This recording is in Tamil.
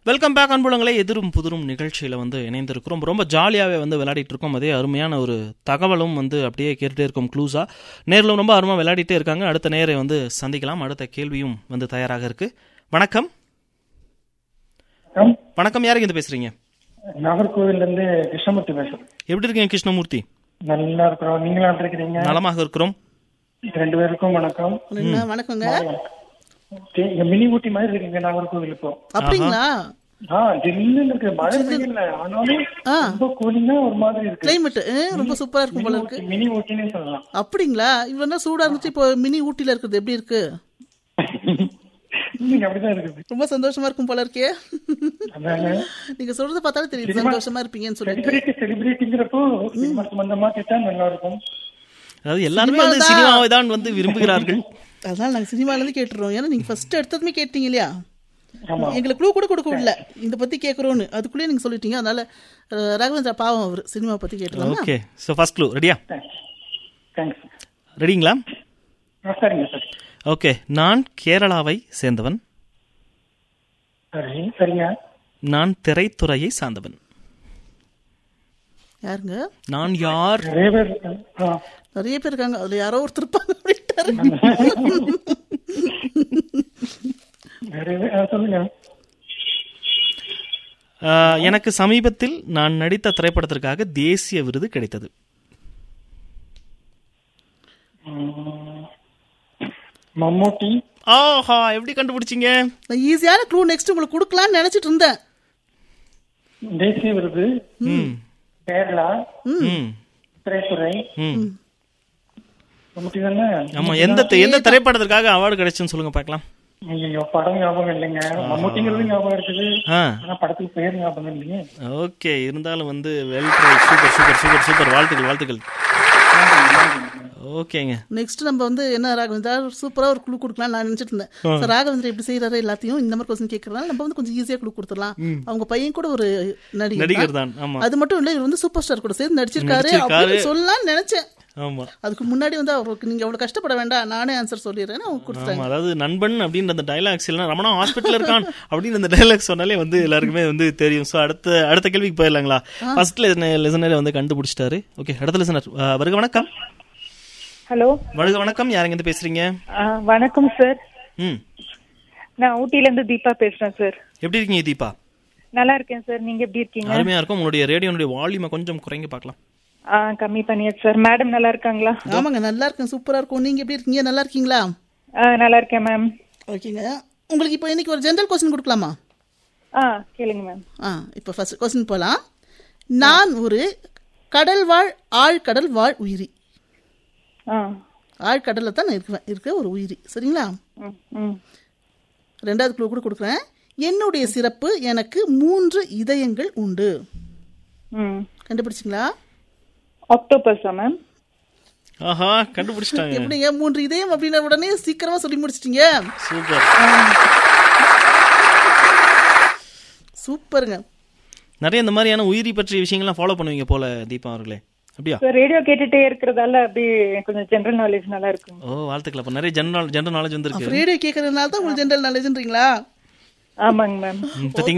வெல்கம் பேக் அன்புலங்களே எதிரும் புதிரும் நிகழ்ச்சியில் வந்து இணைந்திருக்கிறோம் ரொம்ப ஜாலியாகவே வந்து விளையாடிட்டு இருக்கோம் அதே அருமையான ஒரு தகவலும் வந்து அப்படியே கேட்டுட்டே இருக்கும் க்ளூஸாக நேரில் ரொம்ப அருமையாக விளையாடிட்டே இருக்காங்க அடுத்த நேரை வந்து சந்திக்கலாம் அடுத்த கேள்வியும் வந்து தயாராக இருக்கு வணக்கம் வணக்கம் வணக்கம் யாருக்கு இருந்து பேசுறீங்க நாகர்கோவில்ல இருந்து கிருஷ்ணமூர்த்தி பேசுறேன் எப்படி இருக்கீங்க கிருஷ்ணமூர்த்தி நல்லா இருக்கிறோம் நீங்களும் எப்படி இருக்கிறீங்க நலமாக இருக்கிறோம் ரெண்டு பேருக்கும் வணக்கம் என்ன வணக்கங்க ஓகே, இங்க மினி ஊட்டி மாதிரி இருக்கீங்க நாகர்கோவில் இப்போ அப்படிங்களா ஆ ஜில்லுன்னு இருக்கு மழை பெய்யல ஆனாலும் ஆ. ரொம்ப கூலிங்கா ஒரு மாதிரி இருக்கு கிளைமேட் ரொம்ப சூப்பரா இருக்கும் போல இருக்கு மினி ஊட்டினே சொல்லலாம் அப்படிங்களா இவ்வளவு நேரம் சூடா இருந்துச்சு இப்போ மினி ஊட்டில இருக்கிறது எப்படி இருக்கு நீங்க அப்படிதான் இருக்குது ரொம்ப சந்தோஷமா இருக்கும் போல இருக்கே அதாங்க நீங்க சொல்றத பார்த்தாலே தெரியுது சந்தோஷமா இருப்பீங்கன்னு சொல்லிட்டு செலிபிரிட்டி செலிபிரிட்டிங்கிறப்போ சினிமா சம்பந்தமா கேட்டா நல்லா இருக்கும் அதாவது எல்லாருமே வந்து சினிமாவை தான் வந்து விரும்புகிறார்கள் அதனால நாங்க சினிமால இருந்து கேட்டுறோம் ஏன்னா நீங்க ஃபர்ஸ்ட் எடுத்ததுமே கேட்டீங்க இல்லையா ஆமா எங்களுக்கு க்ளூ கூட கொடுக்க விடல இத பத்தி கேக்குறோம்னு அதுக்குள்ளேயே நீங்க சொல்லிட்டீங்க அதனால அஹ், ராகவேந்திரா பாவம் அவர் சினிமா பத்தி கேட்டுலாம் ஓகே ஸோ ஃபர்ஸ்ட் க்ளூ ரெடியா தேங்க்ஸ் ரெடிங்களா சரிங்க சார் ஓகே நான் கேரளாவை சேர்ந்தவன் சரி சரிங்க நான் திரைத்துறையை சார்ந்தவன் யாருங்க நான் யார் நிறைய பேர் இருக்காங்க. ஆ. நிறைய பேர் இருக்காங்க அதுல யாரோ ஒருத்தர் இருப்பாங்க அப்படின்ட்டாரு நிறைய பேர் ஆ, சொல்லுங்க ஆஹ், எனக்கு சமீபத்தில் நான் நடித்த திரைப்படத்திற்காக தேசிய விருது கிடைத்தது ம். மம்மூட்டி ஆஹா எப்படி கண்டுபிடிச்சீங்க நான் ஈஸியான க்ளூ நெக்ஸ்ட் உங்களுக்கு கொடுக்கலாம்னு நினைச்சிட்டு இருந்தேன் தேசிய விருது ம் கேரளா ம் திரைத்துறை ம் மம்மூட்டி தானே ஆமா எந்த எந்த திரைப்படத்திற்காக அவார்டு கிடைச்சுன்னு சொல்லுங்க பார்க்கலாம் ஐயோ படம் ஞாபகம் இல்லைங்க மம்மூட்டிங்கிறது ஞாபகம் இருக்குது ஆ ஆனா படத்துக்கு பேர் ஞாபகம் இல்லையே ஓகே இருந்தாலும் வந்து well try super super super super வாழ்த்துக்கள் வாழ்த்துக்கள் ஓகேங்க நெக்ஸ்ட் நம்ம வந்து என்ன ராகவேந்திரா சூப்பரா ஒரு குழு கொடுக்கலாம் நான் நினைச்சிட்டு இருந்தேன் சார் ராகவேந்திரா எப்படி செய்யறாரு எல்லாத்தையும் இந்த மாதிரி கொஸ்டின் கேட்கறதுனால நம்ம வந்து கொஞ்சம் ஈஸியா குழு கொடுத்துடலாம் அவங்க பையன் கூட ஒரு நடிகர் நடிகர் தான். தான் ஆமா அது மட்டும் இல்ல இவர் வந்து சூப்பர் ஸ்டார் கூட சேர்ந்து நடிச்சிருக்காரு நடிச்சிருக்காரு. அப்படின்னு சொல்லலாம்னு நினைச்சேன் ஆமா அதுக்கு முன்னாடி வந்து அவருக்கு நீங்க அவ்வளவு கஷ்டப்பட வேண்டாம் நானே ஆன்சர் சொல்லிடுறேன் அவங்க கொடுத்தாங்க ஆமா அதாவது நண்பன் அப்படின்ற அந்த டைலாக்ஸ் எல்லாம் ரமணா ஹாஸ்பிட்டல் இருக்கான் அப்படின்னு அந்த டைலாக் சொன்னாலே வந்து எல்லாருக்குமே வந்து தெரியும் ஸோ அடுத்த அடுத்த கேள்விக்கு போயிடலாங்களா ஃபர்ஸ்ட் லிசனரை வந்து கண்டுபிடிச்சிட்டாரு ஓகே அடுத்த லிசனர் வருக வணக்கம் ஹலோ வருக வணக்கம் யாருங்க இருந்து பேசுறீங்க ஆ, வணக்கம் சார் ம் நான் ஊட்டில இருந்து தீபா பேசுறேன் சார் எப்படி இருக்கீங்க தீபா நல்லா இருக்கேன் சார் நீங்க எப்படி இருக்கீங்க அருமையா இருக்கும் உங்களுடைய ரேடியோனுடைய வால்யூமை கொஞ்சம் குறைங்க பார்க்கலாம் ஆ, கம்மி பண்ணியாச்சு சார் மேடம் நல்லா இருக்காங்களா ஆமாங்க நல்லா இருக்கேன் சூப்பரா இருக்கும் நீங்க எப்படி இருக்கீங்க நல்லா இருக்கீங்களா ஆ, நல்லா இருக்கேன் மேம் ஓகேங்க உங்களுக்கு இப்போ இன்னைக்கு ஒரு ஜென்ரல் கொஸ்டின் கொடுக்கலாமா ஆ கேளுங்க மேம் ஆ இப்போ ஃபர்ஸ்ட் கொஸ்டின் போகலாம் நான் ஒரு கடல் வாழ் ஆழ்கடல் வாழ் உயிரி ஆ ஆழ்கடலில் தான் நான் இருக்குவேன் இருக்க ஒரு உயிரி சரிங்களா ம், ம் ரெண்டாவது குழு கூட கொடுக்குறேன் என்னுடைய சிறப்பு எனக்கு மூன்று இதயங்கள் உண்டு ம் கண்டுபிடிச்சிங்களா ஆக்டோபஸா மேம் ஆஹா கண்டுபிடிச்சிட்டாங்க எப்படிங்க மூன்று இதயம் அப்படின்ன உடனே சீக்கிரமா சொல்லி முடிச்சிட்டீங்க சூப்பர் சூப்பருங்க நிறைய இந்த மாதிரியான உயிரி பற்றிய விஷயங்கள்லாம் ஃபாலோ பண்ணுவீங்க போல தீபா அவர்களே அப்படியா சார் ரேடியோ கேட்டுட்டே இருக்கிறதால அப்படி கொஞ்சம் ஜென்ரல் நாலேஜ் நல்லா இருக்குங்க ஓ வாழ்த்துக்கள் அப்ப நிறைய ஜெனரல் ஜெனரல் நாலேஜ் வந்திருக்கு ரேடியோ கேட்கறதுனால தான் உங்களுக்கு ஜென்ரல் நாலேஜ்ன்றீங்களா ஆமாங்க மேம் ம், பாத்தீங்களா